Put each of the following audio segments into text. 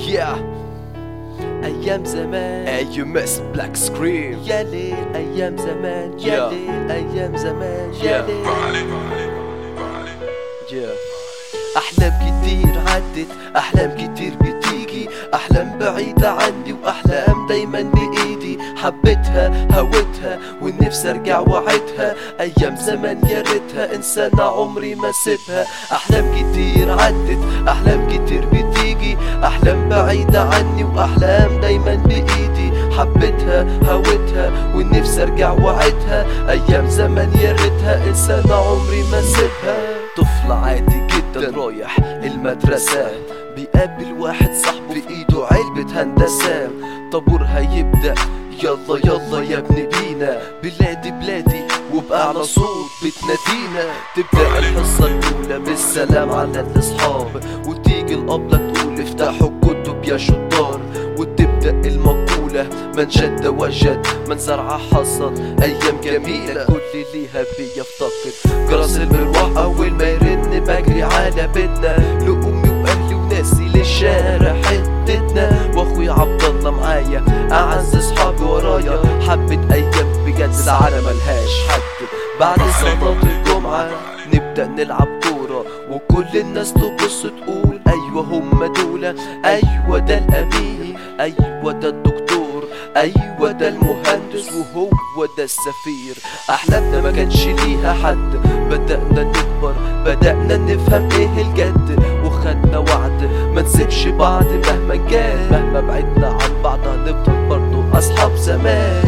Yeah ايام زمان AUMS Black Scream يا ليل ايام زمان يا Yeah. ليل ايام زمان يا Yeah. ليل Yeah احلام كتير عدت احلام كتير بتيجي احلام بعيدة عني واحلام دايما بايدي حبيتها هويتها ونفسي ارجع وعدها ايام زمان يا ريتها انسانة عمري ما سيبها احلام كتير عدت احلام كتير بتيجي احلام بعيدة عني واحلام دايما بايدي حبيتها هويتها ونفسي ارجع وعدها ايام زمان يا ريتها انسانة عمري ما سيبها طفل عادي جدا رايح المدرسة بيقابل واحد صاحبه في ايده علبة هندسة طابور هيبدأ يلا يلا يا ابن بينا بلادي بلادي وبأعلى صوت بتنادينا تبدأ الحصة الأولى بالسلام على الأصحاب وتيجي الأبلة تقول افتحوا الكتب يا شطار وتبدأ المقولة من شد وجد من زرع حصد أيام جميلة كل ليها بيفتقد جرس المروح أول ما يرن بجري على بيتنا لأمي وأهلي وناسي للشارع حتتنا وأخويا عبد الله معايا أعز أصحابي ورايا حبة أيام بجد العالم ملهاش حد بعد صلاة الجمعة نبدأ نلعب كورة وكل الناس تبص تقول أيوة هم دول أيوة ده الأمين أيوة ده الدكتور أيوة ده المهندس وهو ده السفير أحلامنا ما كانش ليها حد بدأنا نكبر بدأنا نفهم إيه الجد وخدنا وعد ما نسيبش بعض مهما كان مهما بعدنا عن بعض هنفضل برضه أصحاب زمان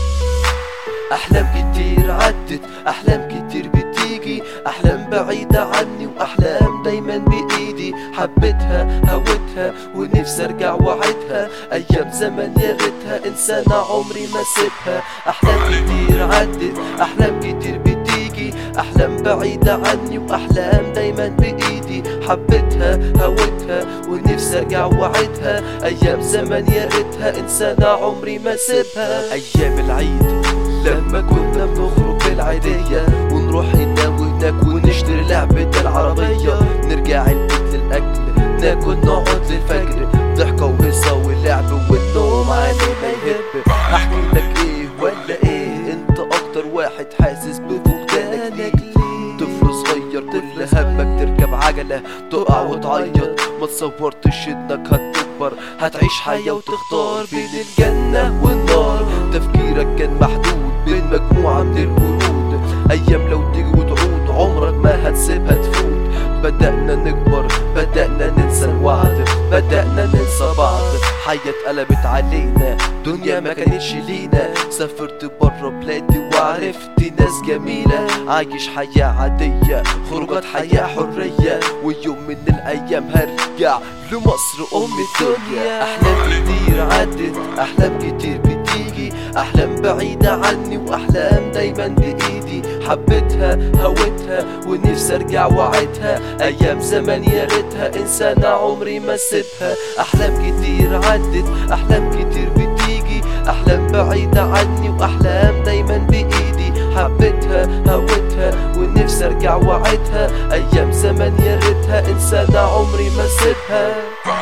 أحلام كتير عدت أحلام كتير بتيجي أحلام بعيدة عني وأحلام دايما بإيدي حبيتها هويتها ونفسي أرجع وعدها أيام زمان يا ريتها إنسانة عمري ما سيبها أحلام كتير عدت أحلام كتير بتيجي أحلام بعيدة عني وأحلام دايما بإيدي حبيتها هويتها ونفسي أرجع وعدها أيام زمان يا ريتها إنسانة عمري ما سيبها أيام العيد لما كنا بنخرج بالعيدية ونروح هنا وهناك ونشتري لعبة العربية نرجع البيت للأكل ناكل نقعد للفجر ضحكة وهزة ولعب والنوم عليه ما يهب أحكي لك إيه ولا إيه أنت أكتر واحد حاسس بفقدانك ليه طفل صغير كل همك تركب عجلة تقع وتعيط ما تصورتش انك هتكبر هتعيش حياة وتختار بين الجنة والنار تفكيرك كان محدود بين مجموعة من الورود أيام لو تيجي وتعود عمرك ما هتسيبها تفوت بدأنا نكبر بدأنا ننسى الوعد بدأنا ننسى بعض حياة اتقلبت علينا دنيا ما كانتش لينا سافرت برا بلادي وعرفت ناس جميلة عايش حياة عادية خروجات حياة حرية ويوم من الأيام هرجع لمصر أم الدنيا أحلام كتير عدت أحلام كتير بتيجي أحلام بعيدة عني وأحلام دايما بإيدي حبيتها هويتها ونفسي أرجع وعدها أيام زمان يا ريتها إنسانة عمري ما سيبها أحلام كتير عدت أحلام كتير بتيجي أحلام بعيدة عني وأحلام دايما بإيدي حبيتها هويتها ونفسي أرجع وعدها أيام زمان يا ريتها إنسانة عمري ما سيبها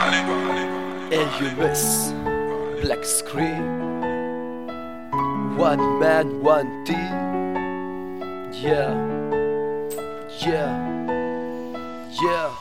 AUMS Black Scream One man, one team Yeah Yeah Yeah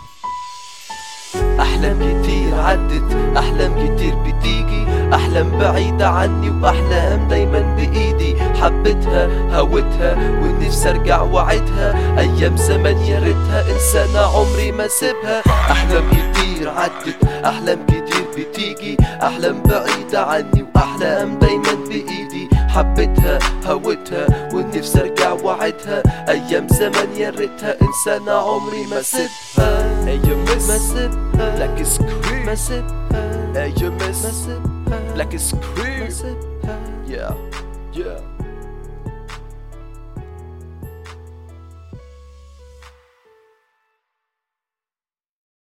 أحلام كتير عدت أحلام كتير بتيجي أحلام بعيدة عني وأحلام دايما بإيدي حبيتها هويتها ونفسي أرجع وعدها أيام زمان يا ريتها إنسانة عمري ما سيبها أحلام كتير عدت أحلام كتير بتيجي أحلام بعيدة عني وأحلام دايما بإيدي حبيتها هويتها ونفسي أرجع وعدها أيام زمان يا ريتها إنسانة عمري ما سيبها AUMS ما سيبها Black Scream ما سيبها ما AUMS سيبها Black ما Scream سيبها Yeah Yeah